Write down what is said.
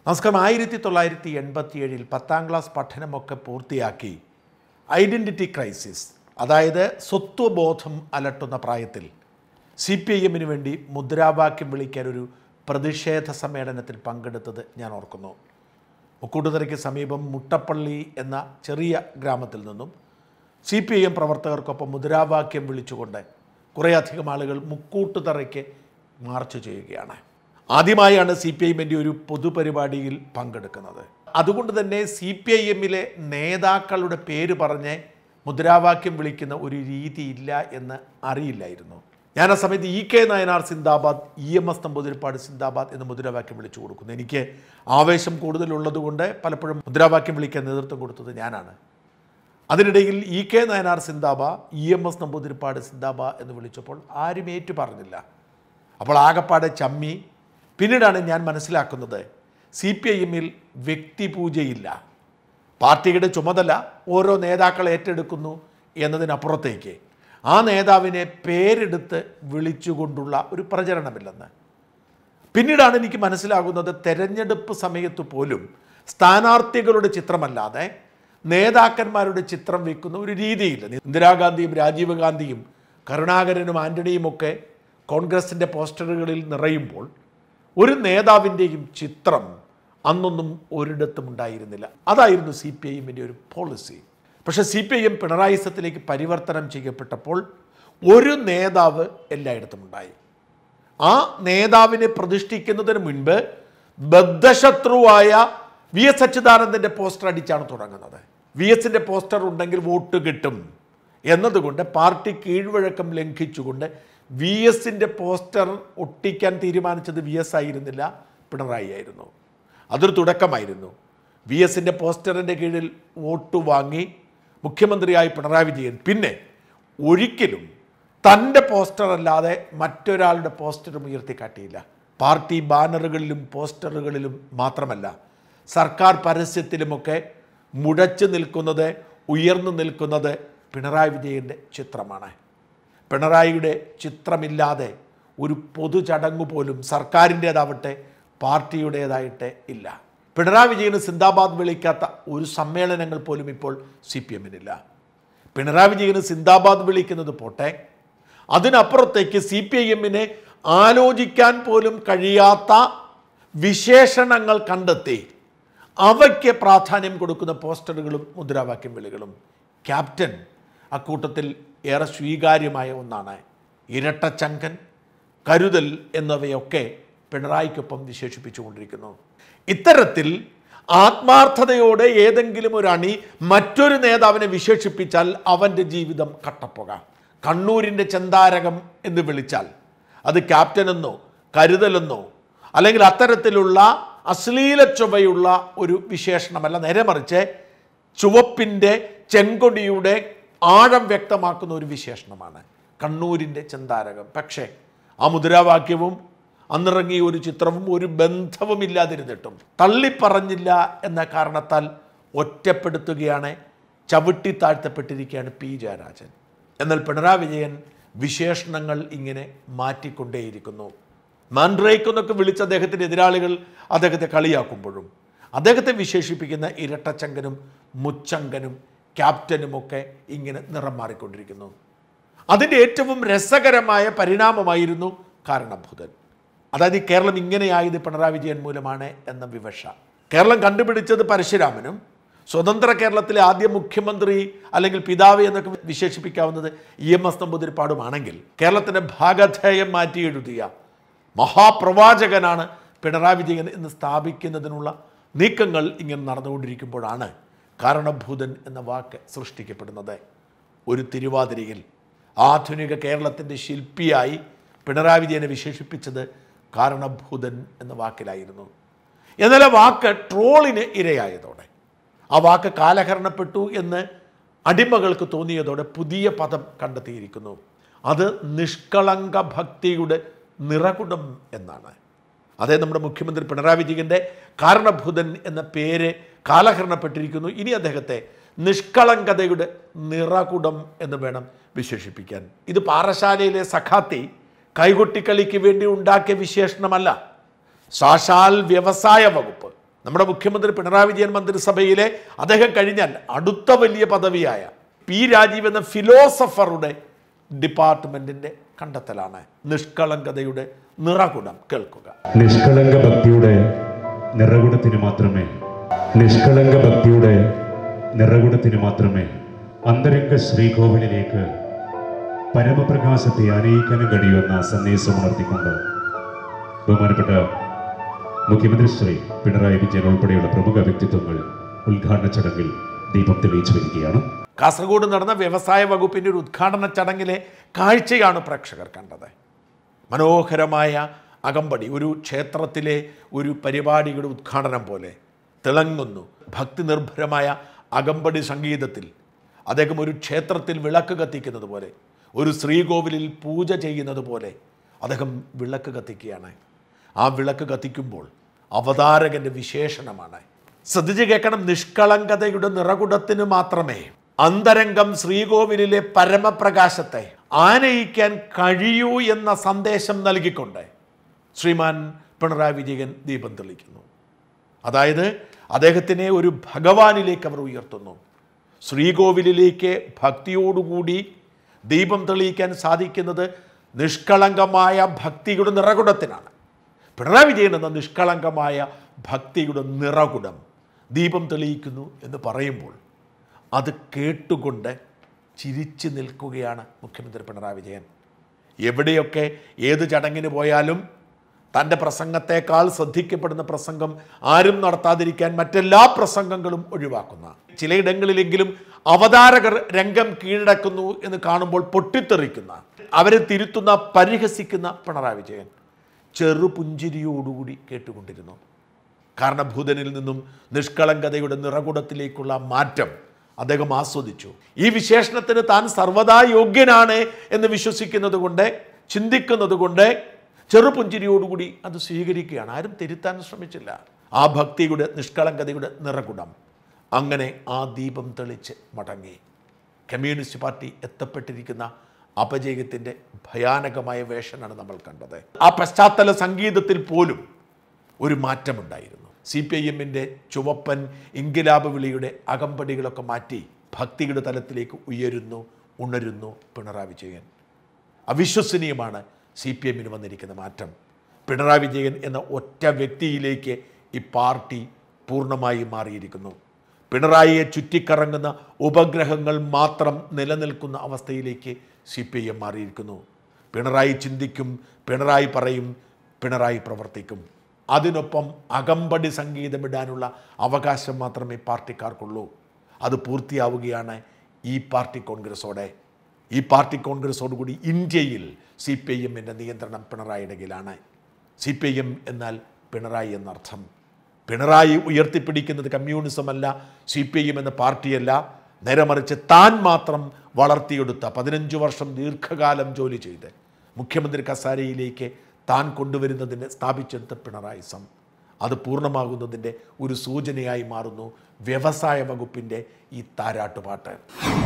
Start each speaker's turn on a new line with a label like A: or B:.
A: നമസ്കാരം ആയിരത്തി തൊള്ളായിരത്തി എൺപത്തിയേഴിൽ പത്താം ക്ലാസ് പഠനമൊക്കെ പൂർത്തിയാക്കി ഐഡൻറ്റിറ്റി ക്രൈസിസ് അതായത് സ്വത്വബോധം അലട്ടുന്ന പ്രായത്തിൽ സി പി ഐ എമ്മിന് വേണ്ടി മുദ്രാവാക്യം വിളിക്കാൻ ഒരു പ്രതിഷേധ സമ്മേളനത്തിൽ പങ്കെടുത്തത് ഞാൻ ഓർക്കുന്നു മുക്കൂട്ടുതറയ്ക്ക് സമീപം മുട്ടപ്പള്ളി എന്ന ചെറിയ ഗ്രാമത്തിൽ നിന്നും സി പി ഐ എം പ്രവർത്തകർക്കൊപ്പം മുദ്രാവാക്യം വിളിച്ചുകൊണ്ട് കുറേയധികം ആളുകൾ മുക്കൂട്ടുതറയ്ക്ക് മാർച്ച് ചെയ്യുകയാണ് ആദ്യമായാണ് സി പി ഐ എമ്മിൻ്റെ ഒരു പൊതുപരിപാടിയിൽ പങ്കെടുക്കുന്നത് അതുകൊണ്ട് തന്നെ സി പി ഐ എമ്മിലെ നേതാക്കളുടെ പേര് പറഞ്ഞ് മുദ്രാവാക്യം വിളിക്കുന്ന ഒരു രീതിയില്ല എന്ന് അറിയില്ലായിരുന്നു ഞാൻ ആ സമയത്ത് ഇ കെ നയനാർ സിന്ദാബാദ് ഇ എം എസ് നമ്പൂതിരിപ്പാട് സിന്ദാബാദ് എന്ന് മുദ്രാവാക്യം വിളിച്ചു കൊടുക്കുന്നു എനിക്ക് ആവേശം കൂടുതലുള്ളതുകൊണ്ട് പലപ്പോഴും മുദ്രാവാക്യം വിളിക്കാൻ നേതൃത്വം കൊടുത്തത് ഞാനാണ് അതിനിടയിൽ ഇ കെ നയനാർ സിന്ദാബ ഇ എം എസ് നമ്പൂതിരിപ്പാട് സിന്ദാബ എന്ന് വിളിച്ചപ്പോൾ ആരും ഏറ്റു പറഞ്ഞില്ല അപ്പോൾ ആകപ്പാടെ ചമ്മി പിന്നീടാണ് ഞാൻ മനസ്സിലാക്കുന്നത് സി പി ഐ എമ്മിൽ വ്യക്തിപൂജയില്ല പാർട്ടിയുടെ ചുമതല ഓരോ നേതാക്കൾ ഏറ്റെടുക്കുന്നു എന്നതിനപ്പുറത്തേക്ക് ആ നേതാവിനെ പേരെടുത്ത് വിളിച്ചുകൊണ്ടുള്ള ഒരു പ്രചരണമില്ലെന്ന് പിന്നീടാണ് എനിക്ക് മനസ്സിലാകുന്നത് തെരഞ്ഞെടുപ്പ് സമയത്ത് പോലും സ്ഥാനാർത്ഥികളുടെ ചിത്രമല്ലാതെ നേതാക്കന്മാരുടെ ചിത്രം വെക്കുന്ന ഒരു രീതിയില്ല ഇന്ദിരാഗാന്ധിയും രാജീവ് ഗാന്ധിയും കരുണാകരനും ആന്റണിയും ഒക്കെ കോൺഗ്രസിൻ്റെ പോസ്റ്ററുകളിൽ നിറയുമ്പോൾ ഒരു നേതാവിൻ്റെയും ചിത്രം അന്നൊന്നും ഒരിടത്തും ഉണ്ടായിരുന്നില്ല അതായിരുന്നു സി പി ഐ എമ്മിൻ്റെ ഒരു പോളിസി പക്ഷേ സി പി ഐ എം പിണറായിസത്തിലേക്ക് പരിവർത്തനം ചെയ്യപ്പെട്ടപ്പോൾ ഒരു നേതാവ് എല്ലായിടത്തും ഉണ്ടായി ആ നേതാവിനെ പ്രതിഷ്ഠിക്കുന്നതിന് മുൻപ് ബദ്ധശത്രുവായ വി എസ് അച്യുതാനന്ദൻ്റെ പോസ്റ്റർ അടിച്ചാണ് തുടങ്ങുന്നത് വി എസിൻ്റെ പോസ്റ്റർ ഉണ്ടെങ്കിൽ വോട്ട് കിട്ടും എന്നതുകൊണ്ട് പാർട്ടി കീഴ്വഴക്കം ലംഘിച്ചുകൊണ്ട് വി എസിൻ്റെ പോസ്റ്റർ ഒട്ടിക്കാൻ തീരുമാനിച്ചത് വി എസ് ആയിരുന്നില്ല പിണറായി ആയിരുന്നു അതൊരു തുടക്കമായിരുന്നു വി എസിൻ്റെ പോസ്റ്ററിൻ്റെ കീഴിൽ വോട്ട് വാങ്ങി മുഖ്യമന്ത്രിയായി പിണറായി വിജയൻ പിന്നെ ഒരിക്കലും തൻ്റെ പോസ്റ്റർ അല്ലാതെ മറ്റൊരാളുടെ പോസ്റ്ററും ഉയർത്തിക്കാട്ടിയില്ല പാർട്ടി ബാനറുകളിലും പോസ്റ്ററുകളിലും മാത്രമല്ല സർക്കാർ പരസ്യത്തിലുമൊക്കെ മുഴച്ചു നിൽക്കുന്നത് ഉയർന്നു നിൽക്കുന്നത് പിണറായി വിജയൻ്റെ ചിത്രമാണ് പിണറായിയുടെ ചിത്രമില്ലാതെ ഒരു പൊതുചടങ്ങ് പോലും സർക്കാരിൻ്റേതാവട്ടെ പാർട്ടിയുടേതായിട്ട് ഇല്ല പിണറായി വിജയന് സിന്ദാബാദ് വിളിക്കാത്ത ഒരു സമ്മേളനങ്ങൾ പോലും ഇപ്പോൾ സി പി എമ്മിനില്ല പിണറായി വിജയന് സിന്ദാബാദ് വിളിക്കുന്നത് പോട്ടെ അതിനപ്പുറത്തേക്ക് സി പി ഐ എമ്മിനെ ആലോചിക്കാൻ പോലും കഴിയാത്ത വിശേഷണങ്ങൾ കണ്ടെത്തി അവയ്ക്ക് പ്രാധാന്യം കൊടുക്കുന്ന പോസ്റ്ററുകളും മുദ്രാവാക്യം വിളികളും ക്യാപ്റ്റൻ അക്കൂട്ടത്തിൽ ഏറെ സ്വീകാര്യമായ ഒന്നാണ് ഇരട്ടച്ചങ്കൻ കരുതൽ എന്നിവയൊക്കെ പിണറായിക്കൊപ്പം വിശേഷിപ്പിച്ചുകൊണ്ടിരിക്കുന്നു ഇത്തരത്തിൽ ആത്മാർത്ഥതയോടെ ഏതെങ്കിലും ഒരു അണി മറ്റൊരു നേതാവിനെ വിശേഷിപ്പിച്ചാൽ അവൻ്റെ ജീവിതം കട്ടപ്പുക കണ്ണൂരിൻ്റെ ചെന്താരകം എന്ന് വിളിച്ചാൽ അത് ക്യാപ്റ്റനെന്നോ കരുതലെന്നോ അല്ലെങ്കിൽ അത്തരത്തിലുള്ള അശ്ലീല ചുവയുള്ള ഒരു വിശേഷണമല്ല നേരെ മറിച്ച് ചുവപ്പിൻ്റെ ചെങ്കൊടിയുടെ ആഴം വ്യക്തമാക്കുന്ന ഒരു വിശേഷണമാണ് കണ്ണൂരിൻ്റെ ചെന്താരകം പക്ഷേ ആ മുദ്രാവാക്യവും അന്നിറങ്ങിയ ഒരു ചിത്രവും ഒരു ബന്ധവുമില്ലാതിരുന്നിട്ടും തള്ളിപ്പറഞ്ഞില്ല എന്ന കാരണത്താൽ ഒറ്റപ്പെടുത്തുകയാണ് ചവിട്ടി താഴ്ത്തപ്പെട്ടിരിക്കുകയാണ് പി ജയരാജൻ എന്നാൽ പിണറായി വിജയൻ വിശേഷണങ്ങൾ ഇങ്ങനെ മാറ്റിക്കൊണ്ടേയിരിക്കുന്നു മാൻഡ്രേക്ക് എന്നൊക്കെ വിളിച്ച അദ്ദേഹത്തിൻ്റെ എതിരാളികൾ അദ്ദേഹത്തെ കളിയാക്കുമ്പോഴും അദ്ദേഹത്തെ വിശേഷിപ്പിക്കുന്ന ഇരട്ടച്ചങ്കനും മുച്ചങ്കനും ക്യാപ്റ്റനുമൊക്കെ ഇങ്ങനെ നിറം മാറിക്കൊണ്ടിരിക്കുന്നു അതിൻ്റെ ഏറ്റവും രസകരമായ പരിണാമമായിരുന്നു കാരണഭൂതൻ അതായത് ഈ കേരളം ഇങ്ങനെയായത് പിണറായി വിജയൻ മൂലമാണ് എന്ന വിവക്ഷ കേരളം കണ്ടുപിടിച്ചത് പരശുരാമനും സ്വതന്ത്ര കേരളത്തിലെ ആദ്യ മുഖ്യമന്ത്രി അല്ലെങ്കിൽ പിതാവ് എന്നൊക്കെ വിശേഷിപ്പിക്കാവുന്നത് ഇ എം എസ് നമ്പൂതിരിപ്പാടുമാണെങ്കിൽ കേരളത്തിൻ്റെ ഭാഗധേയം മാറ്റി എഴുതിയ മഹാപ്രവാചകനാണ് പിണറായി വിജയൻ എന്ന് സ്ഥാപിക്കുന്നതിനുള്ള നീക്കങ്ങൾ ഇങ്ങനെ നടന്നുകൊണ്ടിരിക്കുമ്പോഴാണ് കാരണഭൂതൻ എന്ന വാക്ക് സൃഷ്ടിക്കപ്പെടുന്നത് ഒരു തിരുവാതിരയിൽ ആധുനിക കേരളത്തിൻ്റെ ശില്പിയായി പിണറായി വിജയനെ വിശേഷിപ്പിച്ചത് കാരണഭൂതൻ എന്ന വാക്കിലായിരുന്നു എന്നാൽ ആ വാക്ക് ട്രോളിന് ഇരയായതോടെ ആ വാക്ക് കാലഹരണപ്പെട്ടു എന്ന് അടിമകൾക്ക് തോന്നിയതോടെ പുതിയ പദം കണ്ടെത്തിയിരിക്കുന്നു അത് നിഷ്കളങ്ക ഭക്തിയുടെ നിറകുടം എന്നാണ് അതേ നമ്മുടെ മുഖ്യമന്ത്രി പിണറായി വിജയൻ്റെ കാരണഭൂതൻ എന്ന പേര് കാലഹരണപ്പെട്ടിരിക്കുന്നു ഇനി അദ്ദേഹത്തെ നിഷ്കളങ്കതയുടെ നിറകുടം എന്ന് വേണം വിശേഷിപ്പിക്കാൻ ഇത് പാറശാലയിലെ സഖാത്തി കൈകൊട്ടിക്കളിക്ക് വേണ്ടി ഉണ്ടാക്കിയ വിശേഷണമല്ല സാക്ഷാൽ വ്യവസായ വകുപ്പ് നമ്മുടെ മുഖ്യമന്ത്രി പിണറായി വിജയൻ മന്ത്രിസഭയിലെ അദ്ദേഹം കഴിഞ്ഞാൽ അടുത്ത വലിയ പദവിയായ പി രാജീവ് എന്ന ഫിലോസഫറുടെ ഡിപ്പാർട്ട്മെന്റിന്റെ കണ്ടെത്തലാണ് നിഷ്കളങ്കതയുടെ നിറകുടം കേൾക്കുക
B: നിഷ്കളങ്ക ഭക്തിയുടെ നിറകുടത്തിന് മാത്രമേ നിഷ്കളങ്ക ഭക്തിയുടെ നിറകുടത്തിന് മാത്രമേ അന്തരംഗ ശ്രീകോവിലിലേക്ക് പരമപ്രകാശത്തെ ആനയിക്കാനും കഴിയുമെന്ന സന്ദേശം ഉണർത്തിക്കൊണ്ട് ബഹുമാനപ്പെട്ട മുഖ്യമന്ത്രി ശ്രീ പിണറായി വിജയൻ ഉൾപ്പെടെയുള്ള പ്രമുഖ വ്യക്തിത്വങ്ങൾ ഉദ്ഘാടന ചടങ്ങിൽ ദീപം തെളിയിച്ചു വരികയാണ്
A: കാസർഗോഡ് നടന്ന വ്യവസായ വകുപ്പിന്റെ ഒരു ഉദ്ഘാടന ചടങ്ങിലെ കാഴ്ചയാണ് പ്രേക്ഷകർ കണ്ടത് മനോഹരമായ അകമ്പടി ഒരു ക്ഷേത്രത്തിലെ ഒരു പരിപാടിയുടെ ഉദ്ഘാടനം പോലെ തിളങ്ങുന്നു ഭക്തി നിർഭരമായ അകമ്പടി സംഗീതത്തിൽ അദ്ദേഹം ഒരു ക്ഷേത്രത്തിൽ വിളക്ക് കത്തിക്കുന്നത് പോലെ ഒരു ശ്രീകോവിലിൽ പൂജ ചെയ്യുന്നത് പോലെ അദ്ദേഹം വിളക്ക് കത്തിക്കുകയാണ് ആ വിളക്ക് കത്തിക്കുമ്പോൾ അവതാരകന്റെ വിശേഷണമാണ് ശ്രദ്ധിച്ച് കേൾക്കണം നിഷ്കളങ്കതയുടെ നിറകുടത്തിന് മാത്രമേ അന്തരംഗം ശ്രീകോവിലിലെ പരമപ്രകാശത്തെ ആനയിക്കാൻ കഴിയൂ എന്ന സന്ദേശം നൽകിക്കൊണ്ട് ശ്രീമാൻ പിണറായി വിജയൻ ദീപം തെളിക്കുന്നു അതായത് അദ്ദേഹത്തിനെ ഒരു ഭഗവാനിലേക്ക് അവർ ഉയർത്തുന്നു ശ്രീകോവിലിലേക്ക് ഭക്തിയോടുകൂടി ദീപം തെളിയിക്കാൻ സാധിക്കുന്നത് നിഷ്കളങ്കമായ ഭക്തിയുടെ നിറകുടത്തിനാണ് പിണറായി വിജയൻ എന്ന നിഷ്കളങ്കമായ ഭക്തിയുടെ നിറകുടം ദീപം തെളിയിക്കുന്നു എന്ന് പറയുമ്പോൾ അത് കേട്ടുകൊണ്ട് ചിരിച്ചു നിൽക്കുകയാണ് മുഖ്യമന്ത്രി പിണറായി വിജയൻ എവിടെയൊക്കെ ഏത് ചടങ്ങിന് പോയാലും തൻ്റെ പ്രസംഗത്തെക്കാൾ ശ്രദ്ധിക്കപ്പെടുന്ന പ്രസംഗം ആരും നടത്താതിരിക്കാൻ മറ്റെല്ലാ പ്രസംഗങ്ങളും ഒഴിവാക്കുന്ന ചിലയിടങ്ങളിലെങ്കിലും അവതാരകർ രംഗം കീഴടക്കുന്നു എന്ന് കാണുമ്പോൾ പൊട്ടിത്തെറിക്കുന്ന അവരെ തിരുത്തുന്ന പരിഹസിക്കുന്ന പിണറായി വിജയൻ ചെറുപുഞ്ചിരിയോടുകൂടി കേട്ടുകൊണ്ടിരുന്നു കാരണഭൂതനിൽ നിന്നും നിഷ്കളങ്കതയുടെ നിറകുടത്തിലേക്കുള്ള മാറ്റം അദ്ദേഹം ആസ്വദിച്ചു ഈ വിശേഷണത്തിന് താൻ സർവദാ യോഗ്യനാണ് എന്ന് വിശ്വസിക്കുന്നത് കൊണ്ട് ചിന്തിക്കുന്നത് കൊണ്ട് ചെറുപുഞ്ചിരിയോടുകൂടി അത് സ്വീകരിക്കുകയാണ് ആരും തിരുത്താൻ ശ്രമിച്ചില്ല ആ ഭക്തിയുടെ നിഷ്കളങ്കതയുടെ നിറകുടം അങ്ങനെ ആ ദീപം തെളിച്ച് മടങ്ങി കമ്മ്യൂണിസ്റ്റ് പാർട്ടി എത്തപ്പെട്ടിരിക്കുന്ന അപജയത്തിൻ്റെ ഭയാനകമായ വേഷനാണ് നമ്മൾ കണ്ടത് ആ പശ്ചാത്തല സംഗീതത്തിൽ പോലും ഒരു മാറ്റമുണ്ടായിരുന്നു സി പി ഐ എമ്മിൻ്റെ ചുവപ്പൻ ഇൻകിലാബ് വിളിയുടെ അകമ്പടികളൊക്കെ മാറ്റി ഭക്തിയുടെ തലത്തിലേക്ക് ഉയരുന്നു ഉണരുന്നു പിണറായി വിജയൻ അവിശ്വസനീയമാണ് സി പി എമ്മിന് വന്നിരിക്കുന്ന മാറ്റം പിണറായി വിജയൻ എന്ന ഒറ്റ വ്യക്തിയിലേക്ക് ഈ പാർട്ടി പൂർണ്ണമായി മാറിയിരിക്കുന്നു പിണറായിയെ ചുറ്റിക്കറങ്ങുന്ന ഉപഗ്രഹങ്ങൾ മാത്രം നിലനിൽക്കുന്ന അവസ്ഥയിലേക്ക് സി പി ഐ എം മാറിയിരിക്കുന്നു പിണറായി ചിന്തിക്കും പിണറായി പറയും പിണറായി പ്രവർത്തിക്കും അതിനൊപ്പം അകമ്പടി സംഗീതമിടാനുള്ള അവകാശം മാത്രമേ പാർട്ടിക്കാർക്കുള്ളൂ അത് പൂർത്തിയാവുകയാണ് ഈ പാർട്ടി കോൺഗ്രസോടെ ഈ പാർട്ടി കോൺഗ്രസോടുകൂടി ഇന്ത്യയിൽ സി പി ഐ എമ്മിൻ്റെ നിയന്ത്രണം പിണറായിയുടെ കീഴിലാണ് സി പി ഐ എം എന്നാൽ പിണറായി എന്നർത്ഥം പിണറായി ഉയർത്തിപ്പിടിക്കുന്നത് കമ്മ്യൂണിസമല്ല സി പി ഐ എം എന്ന പാർട്ടിയല്ല നേരെ മറിച്ച് താൻ മാത്രം വളർത്തിയെടുത്ത പതിനഞ്ച് വർഷം ദീർഘകാലം ജോലി ചെയ്ത് മുഖ്യമന്ത്രി കസാരയിലേക്ക് താൻ കൊണ്ടുവരുന്നതിന് സ്ഥാപിച്ചെടുത്ത പിണറായിസം അത് പൂർണ്ണമാകുന്നതിൻ്റെ ഒരു സൂചനയായി മാറുന്നു വ്യവസായ വകുപ്പിൻ്റെ ഈ താരാട്ടുപാട്ട്